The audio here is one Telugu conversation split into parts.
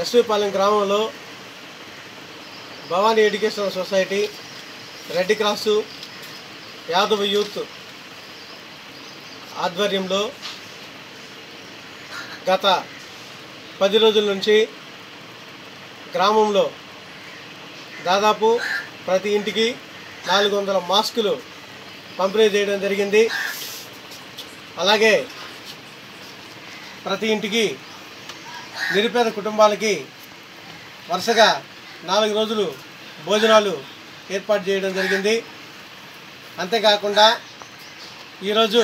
ఎస్వీపాలెం గ్రామంలో Bhavani educational society red cross Yadav youth ఆధ్వర్యంలో గత పది రోజుల నుంచి గ్రామంలో దాదాపు ప్రతి ఇంటికి నాలుగు వందల మాస్కులు పంపిణీ చేయడం జరిగింది అలాగే ప్రతి ఇంటికి నిరుపేద కుటుంబాలకి వరుసగా నాలుగు రోజులు భోజనాలు ఏర్పాటు చేయడం జరిగింది అంతేకాకుండా ఈరోజు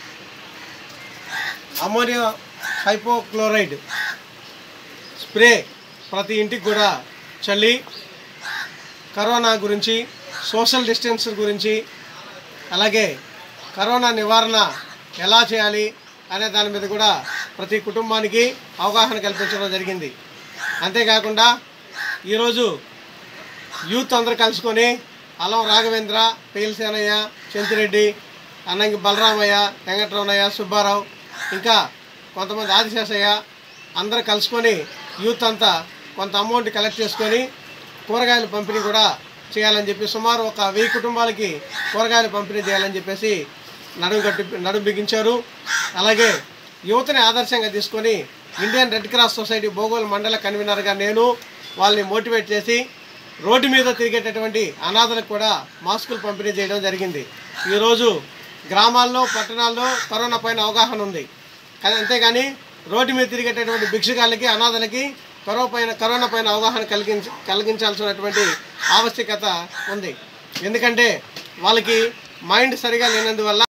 అమోనియా హైపోక్లోరైడ్ స్ప్రే ప్రతి ఇంటికి కూడా చల్లి కరోనా గురించి సోషల్ డిస్టెన్స్ గురించి అలాగే కరోనా నివారణ ఎలా చేయాలి అనే దాని మీద కూడా ప్రతి కుటుంబానికి అవగాహన కల్పించడం జరిగింది అంతేకాకుండా ఈరోజు యూత్ అందరూ కలుసుకొని అలం రాఘవేంద్ర పేల్సేనయ్య చెంతిరెడ్డి అన్నంగి బలరామయ్య వెంకటరమణయ్య సుబ్బారావు ఇంకా కొంతమంది ఆదిశేషయ్య అందరూ కలుసుకొని యూత్ అంతా కొంత అమౌంట్ కలెక్ట్ చేసుకొని కూరగాయల పంపిణీ కూడా చేయాలని చెప్పి సుమారు ఒక వెయ్యి కుటుంబాలకి కూరగాయలు పంపిణీ చేయాలని చెప్పేసి నడుము కట్టి నడుము బిగించారు అలాగే యువతని ఆదర్శంగా తీసుకొని Indian red cross society Bogolu మండల కన్వీనర్గా నేను వాళ్ళని మోటివేట్ చేసి రోడ్డు మీద తిరిగేటటువంటి అనాథలకు కూడా మాస్కులు పంపిణీ చేయడం జరిగింది ఈరోజు గ్రామాల్లో పట్టణాల్లో కరోనా పైన అవగాహన ఉంది కానీ అంతేగాని రోడ్డు మీద తిరిగేటటువంటి భిక్షగాళ్ళకి అనాథలకి కరోనా పైన కరోనా పైన అవగాహన కలిగించ కలిగించాల్సినటువంటి ఆవశ్యకత ఉంది ఎందుకంటే వాళ్ళకి మైండ్ సరిగా లేనందువల్ల